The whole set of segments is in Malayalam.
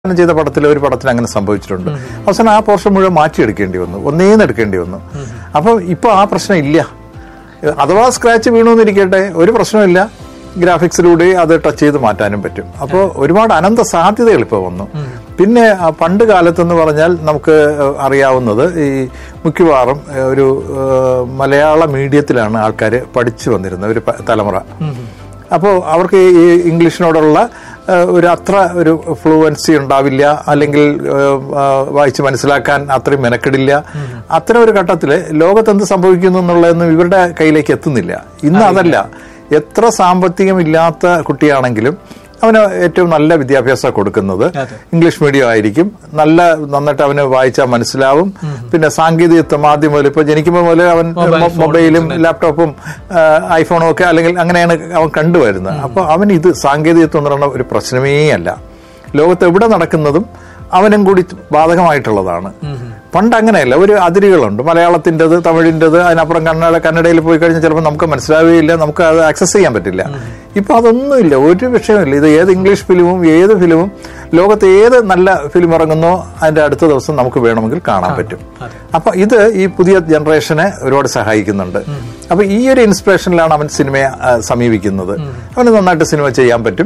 സംവിധാനം ചെയ്ത പടത്തിൽ ഒരു പടത്തിൽ അങ്ങനെ സംഭവിച്ചിട്ടുണ്ട് അവസാനം ആ പോർഷൻ മുഴുവൻ മാറ്റിയെടുക്കേണ്ടി വന്നു ഒന്നേന്ന് എടുക്കേണ്ടി വന്നു അപ്പൊ ഇപ്പൊ ആ പ്രശ്നം ഇല്ല അഥവാ സ്ക്രാച്ച് വീണു എന്നിരിക്കട്ടെ ഒരു പ്രശ്നമില്ല ഗ്രാഫിക്സിലൂടെ അത് ടച്ച് ചെയ്ത് മാറ്റാനും പറ്റും അപ്പോൾ ഒരുപാട് അനന്ത സാധ്യതകൾ ഇപ്പോൾ വന്നു പിന്നെ ആ പണ്ട് കാലത്തെന്ന് പറഞ്ഞാൽ നമുക്ക് അറിയാവുന്നത് ഈ മിക്കവാറും ഒരു ഏഹ്, മലയാള മീഡിയത്തിലാണ് ആൾക്കാർ പഠിച്ചു വന്നിരുന്നത് ഒരു പ- തലമുറ അപ്പോൾ അവർക്ക് ഈ ഇംഗ്ലീഷിനോടുള്ള ഏഹ്, ഒരു അത്ര ഒരു ഫ്ലുവൻസി ഉണ്ടാവില്ല അല്ലെങ്കിൽ ഏഹ്, ആ, വായിച്ച് മനസ്സിലാക്കാൻ അത്രയും മെനക്കെടില്ല അത്തരം ഒരു ഘട്ടത്തിൽ ലോകത്ത് എന്ത് സംഭവിക്കുന്നു എന്നുള്ളതൊന്നും ഇവരുടെ കയ്യിലേക്ക് എത്തുന്നില്ല ഇന്ന് അതല്ല എത്ര സാമ്പത്തികം ഇല്ലാത്ത കുട്ടിയാണെങ്കിലും അവന് ഏറ്റവും നല്ല വിദ്യാഭ്യാസം കൊടുക്കുന്നത് അതെ. ഇംഗ്ലീഷ് മീഡിയം ആയിരിക്കും നല്ല നന്നായിട്ട് അവന് വായിച്ചാൽ മനസ്സിലാവും പിന്നെ സാങ്കേതികത്വം ആദ്യം മുതൽ ഇപ്പൊ ജനിക്കുമ്പോൾ മുതൽ അവൻ Mobile മൊ- phone, മൊബൈലും ലാപ്ടോപ്പും ആ, ഐഫോണും ഒക്കെ അല്ലെങ്കിൽ അങ്ങനെയാണ് അവൻ കണ്ടുവരുന്നത് അപ്പൊ അവൻ ഇത് സാങ്കേതികത്വം എന്ന് പറയുന്ന ഒരു പ്രശ്നമേ അല്ല ലോകത്ത് എവിടെ നടക്കുന്നതും അവനും കൂടി ബാധകമായിട്ടുള്ളതാണ് പണ്ട് അങ്ങനെയല്ല ഒരു അതിരുകളുണ്ട് മലയാളത്തിൻ്റെത് തമിഴിൻ്റെത് അതിനപ്പുറം കന്നഡ കന്നഡയിൽ പോയി കഴിഞ്ഞാൽ ചിലപ്പോൾ നമുക്ക് മനസ്സിലാവുകയില്ല നമുക്ക് അത് ആക്സസ് ചെയ്യാൻ പറ്റില്ല ഇപ്പൊ അതൊന്നുമില്ല ഒരു വിഷയമില്ല ഇത് ഏത് ഇംഗ്ലീഷ് ഫിലിമും ഏത് ഫിലിമും ലോകത്ത് ഏത് നല്ല ഫിലിം ഇറങ്ങുന്നോ അതിന്റെ അടുത്ത ദിവസം നമുക്ക് വേണമെങ്കിൽ കാണാൻ പറ്റും അപ്പൊ ഇത് ഈ പുതിയ ജനറേഷനെ ഒരുപാട് സഹായിക്കുന്നുണ്ട് അപ്പൊ ഈ ഒരു ഇൻസ്പിറേഷനിലാണ് അവൻ സിനിമയെ ആ, സമീപിക്കുന്നത് അവന് നന്നായിട്ട് സിനിമ ചെയ്യാൻ പറ്റും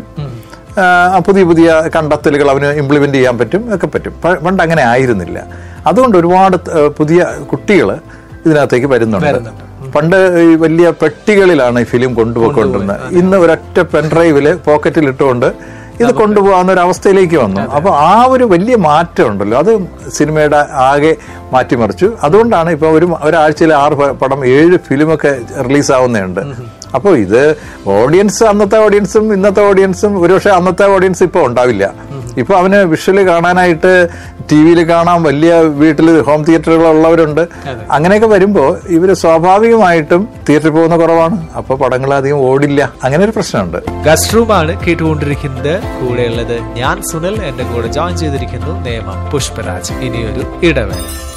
ആ, പുതിയ പുതിയ കണ്ടെത്തലുകൾ അവന് ഇംപ്ലിമെന്റ് ചെയ്യാൻ പറ്റും ഒക്കെ പറ്റും പ- പണ്ട് അങ്ങനെ ആയിരുന്നില്ല അതുകൊണ്ട് ഒരുപാട് ആ, പുതിയ കുട്ടികൾ ഇതിനകത്തേക്ക് വരുന്നുണ്ട് പണ്ട് ഈ വലിയ പെട്ടികളിലാണ് ഈ ഫിലിം കൊണ്ടുപോയിക്കൊണ്ടിരുന്നത് ഇന്ന് ഒരൊറ്റ പെൻഡ്രൈവില് പോക്കറ്റിൽ ഇട്ടുകൊണ്ട് ഇത് കൊണ്ടുപോകാവുന്ന ഒരു അവസ്ഥയിലേക്ക് വന്നു അപ്പൊ ആ ഒരു വലിയ മാറ്റം ഉണ്ടല്ലോ അത് സിനിമയുടെ ആകെ മാറ്റിമറിച്ചു അതുകൊണ്ടാണ് ഇപ്പൊ ഒരു ഒരാഴ്ചയിൽ ആറ് പ- പടം ഏഴ് ഫിലിമൊക്കെ റിലീസ് ആവുന്നുണ്ട് അപ്പോൾ ഇത് ഓഡിയൻസ് അന്നത്തെ ഓഡിയൻസും ഇന്നത്തെ ഓഡിയൻസും ഒരുപക്ഷെ അന്നത്തെ ഓഡിയൻസ് ഇപ്പൊ ഉണ്ടാവില്ല ഇപ്പൊ അവന് വിഷ്വല് കാണാനായിട്ട് ടി വിയിൽ കാണാൻ വലിയ വീട്ടിൽ ഹോം തിയേറ്ററുകൾ ഉള്ളവരുണ്ട് അങ്ങനെയൊക്കെ വരുമ്പോൾ ഇവര് സ്വാഭാവികമായിട്ടും തിയേറ്ററിൽ പോകുന്ന കുറവാണ് അപ്പൊ പടങ്ങൾ അധികം ഓടില്ല അങ്ങനെ ഒരു പ്രശ്നമുണ്ട് ഗസ്റ്റ് റൂമാണ് കേട്ടുകൊണ്ടിരിക്കുന്നത് കൂടെയുള്ളത് ഞാൻ സുനിൽ എന്റെ കൂടെ ജോയിൻ ചെയ്തിരിക്കുന്നു നേമ പുഷ്പരാജ് ഇനിയൊരു ഇടവേള